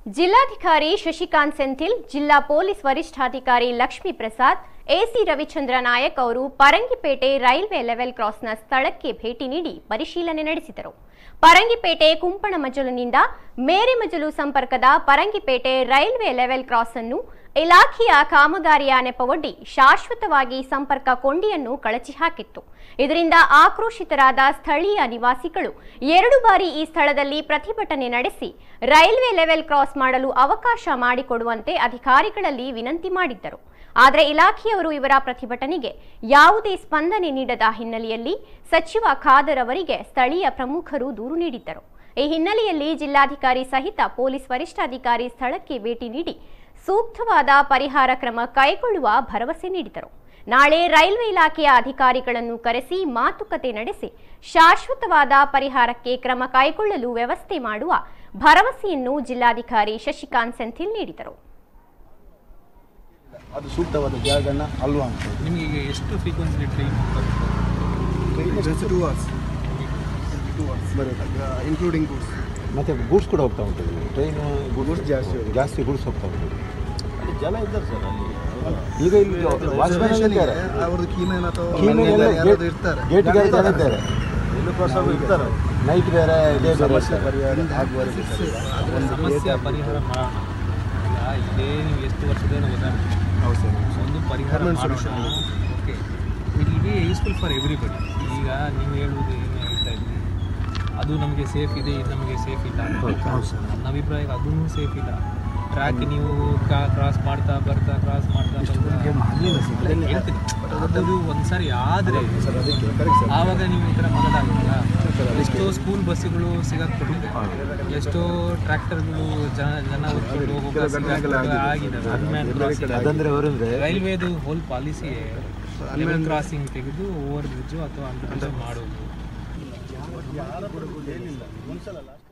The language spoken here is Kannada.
ಜಿಲ್ಲಾಧಿಕಾರಿ ಶಶಿಕಾಂತ್ ಸೆಂಥಿಲ್ ಜಿಲ್ಲಾ ಪೊಲೀಸ್ ವರಿಷ್ಠಾಧಿಕಾರಿ ಲಕ್ಷ್ಮೀ ಪ್ರಸಾದ್ ಎಸಿ ರವಿಚಂದ್ರ ನಾಯಕ್ ಅವರು ಪರಂಗಿಪೇಟೆ ರೈಲ್ವೆ ಲೆವೆಲ್ ಕ್ರಾಸ್ನ ಸ್ಥಳಕ್ಕೆ ಭೇಟಿ ನೀಡಿ ಪರಿಶೀಲನೆ ನಡೆಸಿದರು ಪರಂಗಿಪೇಟೆ ಕುಂಪಣಮಜಲುನಿಂದ ಮೇರೆಮಜಲು ಸಂಪರ್ಕದ ಪರಂಗಿಪೇಟೆ ರೈಲ್ವೆ ಲೆವೆಲ್ ಕ್ರಾಸ್ ಅನ್ನು ಇಲಾಖೆಯ ಕಾಮಗಾರಿಯ ನೆಪವೊಡ್ಡಿ ಶಾಶ್ವತವಾಗಿ ಸಂಪರ್ಕ ಕೊಂಡಿಯನ್ನು ಕಳಚಿ ಹಾಕಿತ್ತು ಇದರಿಂದ ಆಕ್ರೋಶಿತರಾದ ಸ್ಥಳೀಯ ನಿವಾಸಿಗಳು ಎರಡು ಬಾರಿ ಈ ಸ್ಥಳದಲ್ಲಿ ಪ್ರತಿಭಟನೆ ನಡೆಸಿ ರೈಲ್ವೆ ಲೆವೆಲ್ ಕ್ರಾಸ್ ಮಾಡಲು ಅವಕಾಶ ಮಾಡಿಕೊಡುವಂತೆ ಅಧಿಕಾರಿಗಳಲ್ಲಿ ವಿನಂತಿ ಮಾಡಿದ್ದರು ಆದರೆ ಇಲಾಖೆಯವರು ಇವರ ಪ್ರತಿಭಟನೆಗೆ ಯಾವುದೇ ಸ್ಪಂದನೆ ನೀಡದ ಹಿನ್ನೆಲೆಯಲ್ಲಿ ಸಚಿವ ಖಾದರ್ ಅವರಿಗೆ ಸ್ಥಳೀಯ ಪ್ರಮುಖರು ದೂರು ನೀಡಿದ್ದರು ಈ ಹಿನ್ನೆಲೆಯಲ್ಲಿ ಜಿಲ್ಲಾಧಿಕಾರಿ ಸಹಿತ ಪೊಲೀಸ್ ವರಿಷ್ಠಾಧಿಕಾರಿ ಸ್ಥಳಕ್ಕೆ ಭೇಟಿ ನೀಡಿ ಸೂಕ್ತವಾದ ಪರಿಹಾರ ಕ್ರಮ ಕೈಗೊಳ್ಳುವ ಭರವಸೆ ನೀಡಿದರು ನಾಳೆ ರೈಲ್ವೆ ಇಲಾಖೆಯ ಅಧಿಕಾರಿಗಳನ್ನು ಕರೆಸಿ ಮಾತುಕತೆ ನಡೆಸಿ ಶಾಶ್ವತವಾದ ಪರಿಹಾರಕ್ಕೆ ಕ್ರಮ ಕೈಗೊಳ್ಳಲು ವ್ಯವಸ್ಥೆ ಮಾಡುವ ಭರವಸೆಯನ್ನು ಜಿಲ್ಲಾಧಿಕಾರಿ ಶಶಿಕಾಂತ್ ಸೆಂಥಿಲ್ ನೀಡಿದರು ಅದು ಸೂಕ್ತವಾದ ಜಾಗನ ಅಲ್ವಾ ಅಂತ ನಿಮಗೆ ಈಗ ಎಷ್ಟು frequency train just two hours two hours ಬರುತ್ತೆ ಇನ್ಕ್ಲೂಡಿಂಗ್ ಗೂಡ್ಸ್ ಮತ್ತೆ ಗೂಡ್ಸ್ ಕೂಡ ಹೋಗ್ತಾ ಉಂಟು ಟ್ರೈನ್ Goods ಜಾಸ್ತಿ ಹೋಗುತ್ತೆ. ಜಾಸ್ತಿ ಗೂಡ್ಸ್ ಹೋಗ್ತಾ ಉಂಟು ಅಲ್ಲಿ ಜನ ಇದ್ದಾರೆ ಸರ್ ಅಲ್ಲಿ ಈಗ ಇಲ್ಲಿ ವಾಚ್ಮ್ಯಾನ್ ಇದ್ದಾರೆ ಅವ್ರದ್ದು ಕೀಮೇನ್ ಅಥವಾ Keyman ಎಲ್ಲ ಯಾರಾದ್ರು gate- ಇರ್ತಾರೆ ಗೇಟ್ ಗಾರ್ಡ್ ಜನ ಇದ್ದಾರೆ ಎಲ್ಲೂ ಕ್ರಾಸ್ ಇರ್ತಾರೆ ನೈಟ್ ಬೇರೆ ಡೇ ಬೇರೆ ಸಮಸ್ಯೆ ಪರಿಹಾರ ಆಗುವವರೆಗೆ ಅದರ ಸಮಸ್ಯೆ ಪರಿಹಾರ ಮಾಡೋಣ ಈಗ ಇದೇ ನೀವು ಎಷ್ಟು ವರ್ಷದಿಂದ ಗೊತ್ತಾಗ್ತದೆ ಹೌದು ಸರ್ ಒಂದು ಪರಿಹಾರ Permanent ಮಾಡೋಣ solution. Okay it will be useful for everybody ಈಗ ನೀವು ಹೇಳುವುದು ಏನು ಹೇಳ್ತಾ ಇದ್ರಿ ಅದು ನಮಗೆ ಸೇಫ್ ಇದೆ ಇದು ನಮಗೆ ಸೇಫ್ ಇಲ್ಲ ನನ್ನ ಅಭಿಪ್ರಾಯ ಅದೂ ಸೇಫ್ ಇಲ್ಲ ಟ್ರ್ಯಾಕ್ ನೀವು ಕ್ರಾಸ್ ಮಾಡ್ತಾ ಬರ್ತಾ ಕ್ರಾಸ್ ಮಾಡ್ತಾ ಬರ್ತಾ ಹೇಳ್ತೀನಿ ಅದು ಒಂದ್ಸರಿ ಆದರೆ ಸರ್ ಅದಕ್ಕೆ ಕರೆಕ್ಟ್ ಸರ್ ಆವಾಗ ನೀವು ಈ ಥರ ಮಾತಾಡಲ್ಲ ಎಷ್ಟೋ ಸ್ಕೂಲ್ ಬಸ್ಸುಗಳು ಸಿಗಾಕ್ಬಿಟ್ಟಿದೆ ಎಷ್ಟೋ ಟ್ರ್ಯಾಕ್ಟರ್ಗಳು ಜನ ಜನ ಹೊತ್ಕೊಂಡು ಹೋಗೋ ಕೆಲವು ಗಂಟೆಗಳ ಆಗಿದೆ. ಆಗಿದ್ದಾವೆ Unmanned crossing. ಅದಂದ್ರೆ ಅವರಂದ್ರೆ ರೈಲ್ವೇದು ಹೋಲ್ ಪಾಲಿಸಿ ಲೆವೆಲ್ ಕ್ರಾಸಿಂಗ್ ತೆಗೆದು ಓವರ್ ಬ್ರಿಡ್ಜು ಅಥವಾ ಅಂಡರ್ ಬ್ರಿಡ್ಜ್ ಮಾಡೋದು ಯಾರ ಹೇಳಿಲ್ಲ ಒಂದ್ಸಲ last